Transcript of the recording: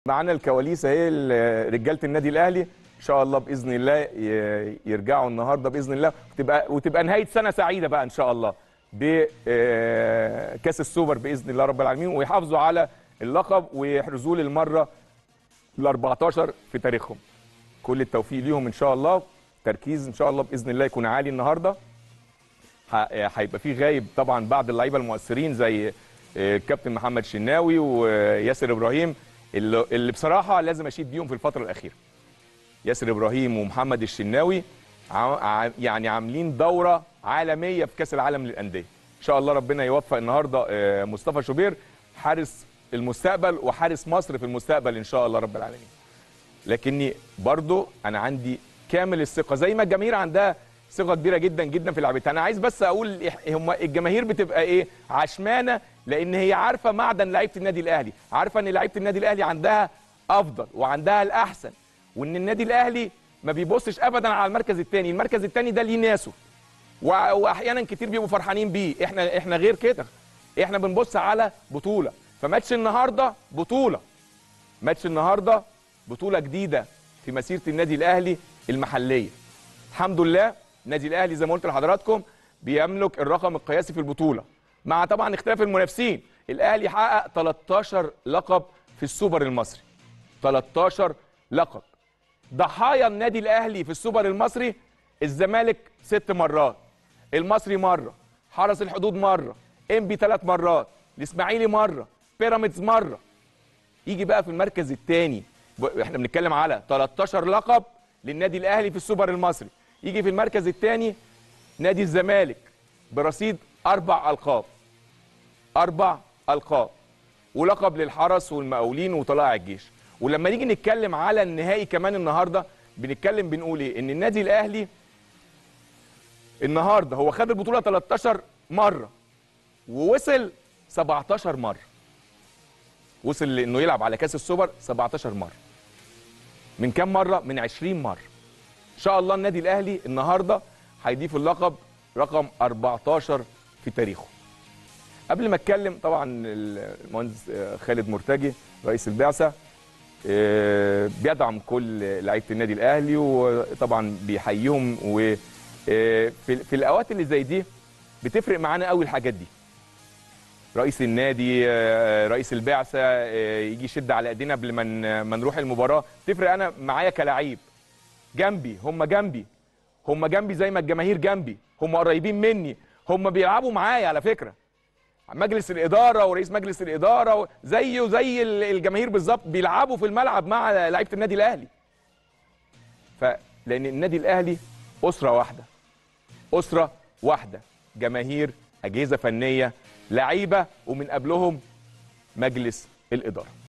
معانا الكواليس اهي ل- رجاله النادي الاهلي ان شاء الله باذن الله ي- يرجعوا النهارده باذن الله وتبقى وتبقى نهايه سنه سعيده بقى ان شاء الله بكاس السوبر باذن الله رب العالمين ويحافظوا على اللقب ويحرزوه للمره ال 14 في تاريخهم كل التوفيق ليهم ان شاء الله تركيز ان شاء الله باذن الله يكون عالي النهارده ه- هيبقى في غايب طبعا بعض اللعيبه المؤثرين زي آه، الكابتن محمد شناوي وياسر ابراهيم اللي اللي بصراحه لازم اشيد بيهم في الفتره الاخيره ياسر ابراهيم ومحمد الشناوي ع- ع- يعني عاملين دوره عالميه في كاس العالم للانديه ان شاء الله ربنا يوفق النهارده آه، مصطفى شوبير حارس المستقبل وحارس مصر في المستقبل ان شاء الله رب العالمين لكني برضو انا عندي كامل الثقه زي ما الجماهير عندها ثقه كبيره جدا جدا في لعبتها انا عايز بس اقول إح- هم الجماهير بتبقى ايه عشمانه لان هي عارفه معدن لعيبه النادي الاهلي عارفه ان لعيبه النادي الاهلي عندها افضل وعندها الاحسن وان النادي الاهلي ما بيبصش ابدا على المركز الثاني المركز الثاني ده ليه ناسه وع- واحيانا كتير بيبقوا فرحانين بيه احنا احنا غير كده احنا بنبص على بطوله فماتش النهارده بطوله ماتش النهارده بطوله جديده في مسيره النادي الاهلي المحليه الحمد لله النادي الاهلي زي ما قلت لحضراتكم بيملك الرقم القياسي في البطوله مع طبعا اختلاف المنافسين الاهلي حقق 13 لقب في السوبر المصري 13 لقب ضحايا النادي الاهلي في السوبر المصري الزمالك ست مرات المصري مره حرس الحدود مره انبي ثلاث مرات الاسماعيلي مره بيراميدز مره يجي بقى في المركز الثاني احنا بنتكلم على 13 لقب للنادي الاهلي في السوبر المصري يجي في المركز الثاني نادي الزمالك برصيد اربع القاب اربع القاب ولقب للحرس والمقاولين وطلائع الجيش ولما نيجي نتكلم على النهائي كمان النهارده بنتكلم بنقول ايه ان النادي الاهلي النهارده هو خد البطوله 13 مره ووصل 17 مره وصل لانه يلعب على كاس السوبر 17 مره من كام مره من 20 مره ان شاء الله النادي الاهلي النهارده هيضيف اللقب رقم 14 في تاريخه قبل ما اتكلم طبعا المهندس آه، خالد مرتجي رئيس البعثه آه، بيدعم كل لعيبه النادي الاهلي وطبعا بيحييهم وفي في الاوقات اللي زي دي بتفرق معانا قوي الحاجات دي رئيس النادي آه، رئيس البعثه آه، يجي يشد على ايدينا قبل ما ن- ما نروح المباراه تفرق انا معايا كلاعب جنبي هم جنبي هم جنبي زي ما الجماهير جنبي هم قريبين مني هم بيلعبوا معايا على فكره مجلس الاداره ورئيس مجلس الاداره زيه زي ال- الجماهير بالظبط بيلعبوا في الملعب مع لعيبه النادي الاهلي فلان النادي الاهلي اسره واحده اسره واحده جماهير اجهزه فنيه لعيبه ومن قبلهم مجلس الاداره